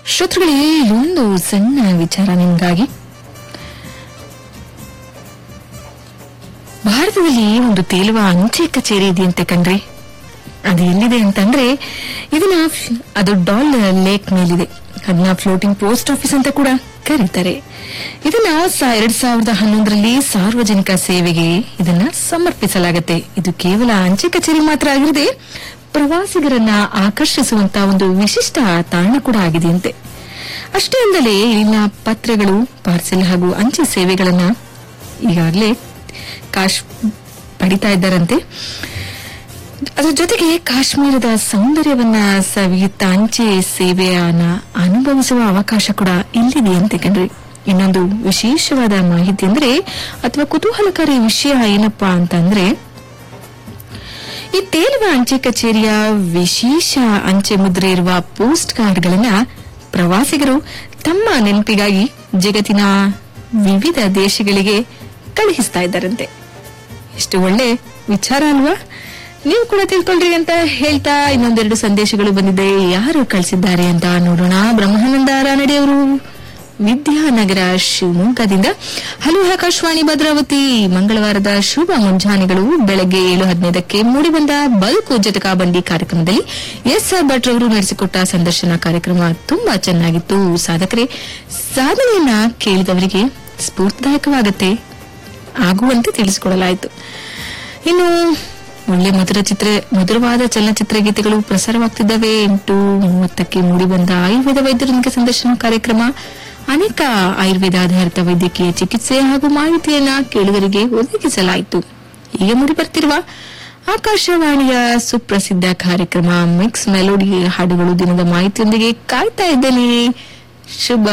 ಶ್ರೋತೃಗಳೇ ಒಂದು ಸಣ್ಣ ವಿಚಾರ ನಿಮಗಾಗಿ ಭಾರತದಲ್ಲಿ ಒಂದು ತೇಲುವ ಅಂಚೆ ಕಚೇರಿ ಇದೆಯಂತೆ ಕಣ್ರಿ ಅದು ಎಲ್ಲಿದೆ ಅಂತಂದ್ರೆ ಇದನ್ನ ಫ್ಲ್- ಅದು ಡಾಲ್ ಲೇಕ್ ಮೇಲಿದೆ ಅದನ್ನ ಫ್ಲೋಟಿಂಗ್ ಪೋಸ್ಟ್ ಆಫೀಸ್ ಅಂತ ಕೂಡ ಕರೀತಾರೆ ಇದನ್ನ ಸ- ಎರಡ್ ಸಾವಿರದ ಹನ್ನೊಂದರಲ್ಲಿ ಸಾರ್ವಜನಿಕ ಸೇವೆಗೆ ಇದನ್ನ ಸಮರ್ಪಿಸಲಾಗುತ್ತೆ ಇದು ಕೇವಲ ಅಂಚೆ ಕಚೇರಿ ಮಾತ್ರ ಆಗಿರದೆ ಪ್ರವಾಸಿಗರನ್ನ ಆಕರ್ಷಿಸುವಂತ ಒಂದು ವಿಶಿಷ್ಟ ತಾಣ ಕೂಡ ಆಗಿದೆಯಂತೆ ಅಷ್ಟೇ ಅಲ್ಲದೆ ಇಲ್ಲಿನ ಪತ್ರಗಳು ಪಾರ್ಸೆಲ್ ಹಾಗೂ ಅಂಚೆ ಸೇವೆಗಳನ್ನ ಈಗಾಗಲೇ ಕಾಶ್ ಪಡಿತಾ ಇದ್ದಾರಂತೆ ಅದರ ಜೊತೆಗೆ ಕಾಶ್ಮೀರದ ಸೌಂದರ್ಯವನ್ನ ಸವಿಯುತ್ತ ಅಂಚೆ ಸೇವೆಯನ್ನ ಅನುಭವಿಸುವ ಅವಕಾಶ ಕೂಡ ಇಲ್ಲಿದೆಯಂತೆ ಕಣ್ರಿ ಇನ್ನೊಂದು ವಿಶೇಷವಾದ ಮಾಹಿತಿ ಅಂದ್ರೆ ಅಥವಾ ಕುತೂಹಲಕಾರಿ ವಿಷಯ ಏನಪ್ಪಾ ಅಂತಂದ್ರೆ ಈ ತೇಲುವ ಅಂಚೆ ಕಚೇರಿಯ ವಿಶೇಷ ಅಂಚೆ ಮುದ್ರೆ ಇರುವ ಪೋಸ್ಟ್ ಕಾರ್ಡ್ಗಳನ್ನ ಪ್ರವಾಸಿಗರು ತಮ್ಮ ನೆನಪಿಗಾಗಿ ಜಗತ್ತಿನ ವಿವಿಧ ದೇಶಗಳಿಗೆ ಕಳುಹಿಸ್ತಾ ಇದ್ದಾರಂತೆ ಎಷ್ಟು ಒಳ್ಳೆ ವಿಚಾರ ಅಲ್ವಾ ನೀವು ಕೂಡ ತಿಳ್ಕೊಳ್ರಿ ಅಂತ ಹೇಳ್ತಾ ಇನ್ನೊಂದೆರಡು ಸಂದೇಶಗಳು ಬಂದಿದೆ ಯಾರು ಕಳಿಸಿದ್ದಾರೆ ಅಂತ ನೋಡೋಣ ಬ್ರಹ್ಮಾನಂದ ರಾನಡೆ ಅವರು ವಿದ್ಯಾನಗರ ಶಿವಮೊಗ್ಗದಿಂದ ಹಲೋ ಆಕಾಶವಾಣಿ ಭದ್ರಾವತಿ ಮಂಗಳವಾರದ ಶುಭ ಮುಂಜಾನೆಗಳು ಬೆಳಗ್ಗೆ ಏಳು ಹದಿನೈದಕ್ಕೆ ಮೂಡಿಬಂದ ಬದುಕು ಜಟಕಾ ಬಂಡಿ ಕಾರ್ಯಕ್ರಮದಲ್ಲಿ ಎಸ್ ಆರ್ ಭಟ್ ರವರು ನಡೆಸಿಕೊಟ್ಟ ಸಂದರ್ಶನ ಕಾರ್ಯಕ್ರಮ ತುಂಬಾ ಚೆನ್ನಾಗಿತ್ತು ಸಾಧಕರೇ ಸಾಧನೆಯನ್ನ ಕೇಳಿದವರಿಗೆ ಸ್ಫೂರ್ತಿದಾಯಕವಾಗತ್ತೆ ಆಗುವಂತೆ ತಿಳಿಸಿಕೊಡಲಾಯಿತು ಇನ್ನು ಒಳ್ಳೆ ಮಧುರ ಚಿತ್ರ ಮಧುರವಾದ ಚಲನಚಿತ್ರ ಗೀತೆಗಳು ಪ್ರಸಾರವಾಗ್ತಿದ್ದಾವೆ ಎಂಟು ಮೂವತ್ತಕ್ಕೆ ಮೂಡಿಬಂದ ಆಯುರ್ವೇದ ವೈದ್ಯರೊಂದಿಗೆ ಸಂದರ್ಶನ ಕಾರ್ಯಕ್ರಮ ಅನೇಕ ಆಯುರ್ವೇದ ಆಧಾರಿತ ವೈದ್ಯಕೀಯ ಚಿಕಿತ್ಸೆ ಹಾಗೂ ಮಾಹಿತಿಯನ್ನ ಕೇಳುಗರಿಗೆ ಒದಗಿಸಲಾಯಿತು ಈಗ ಮೂಡಿ ಬರ್ತಿರುವ ಆಕಾಶವಾಣಿಯ ಸುಪ್ರಸಿದ್ಧ ಕಾರ್ಯಕ್ರಮ ಮಿಕ್ಸ್ ಮೆಲೋಡಿ ಹಾಡುಗಳು ದಿನದ ಮಾಹಿತಿಯೊಂದಿಗೆ ಕಾಯ್ತಾ ಇದ್ದೇನೆ ಶುಭ